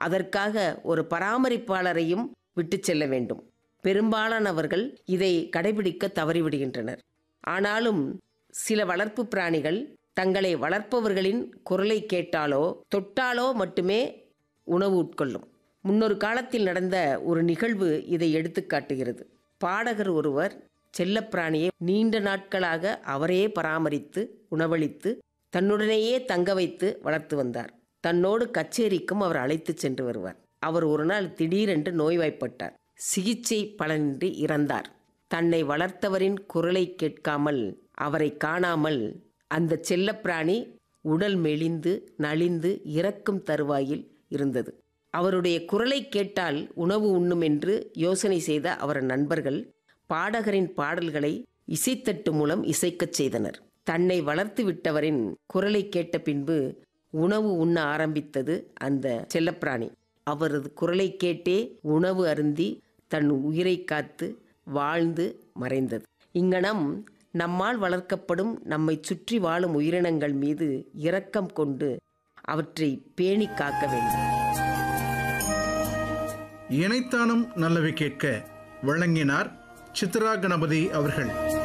அதற்காக ஒரு பராமரிப்பாளரையும் விட்டு செல்ல வேண்டும் பெரும்பாலானவர்கள் இதை கடைபிடிக்க தவறிவிடுகின்றனர் ஆனாலும் சில வளர்ப்பு பிராணிகள் தங்களை வளர்ப்பவர்களின் குரலை கேட்டாலோ தொட்டாலோ மட்டுமே உணவு உட்கொள்ளும் முன்னொரு காலத்தில் நடந்த ஒரு நிகழ்வு இதை எடுத்துக்காட்டுகிறது பாடகர் ஒருவர் செல்லப்பிராணியை நீண்ட நாட்களாக அவரே பராமரித்து உணவளித்து தன்னுடனேயே தங்க வைத்து வளர்த்து வந்தார் தன்னோடு கச்சேரிக்கும் அவர் அழைத்துச் சென்று வருவார் அவர் ஒரு நாள் திடீரென்று நோய்வாய்ப்பட்டார் சிகிச்சை பலனின்றி இறந்தார் தன்னை வளர்த்தவரின் குரலை கேட்காமல் அவரை காணாமல் அந்த செல்லப்பிராணி உடல் மெலிந்து நலிந்து இறக்கும் தருவாயில் இருந்தது அவருடைய குரலை கேட்டால் உணவு உண்ணும் என்று யோசனை செய்த அவர் நண்பர்கள் பாடகரின் பாடல்களை இசைத்தட்டு மூலம் இசைக்கச் செய்தனர் தன்னை வளர்த்து விட்டவரின் குரலை கேட்ட பின்பு உணவு உண்ண ஆரம்பித்தது அந்த செல்லப்பிராணி அவரது குரலை கேட்டே உணவு அருந்தி தன் உயிரை காத்து வாழ்ந்து மறைந்தது இங்கனம் நம்மால் வளர்க்கப்படும் நம்மை சுற்றி வாழும் உயிரினங்கள் மீது இரக்கம் கொண்டு அவற்றை பேணி காக்க வேண்டும் இணைத்தானும் நல்லவை கேட்க வழங்கினார் சித்ரா கணபதி அவர்கள்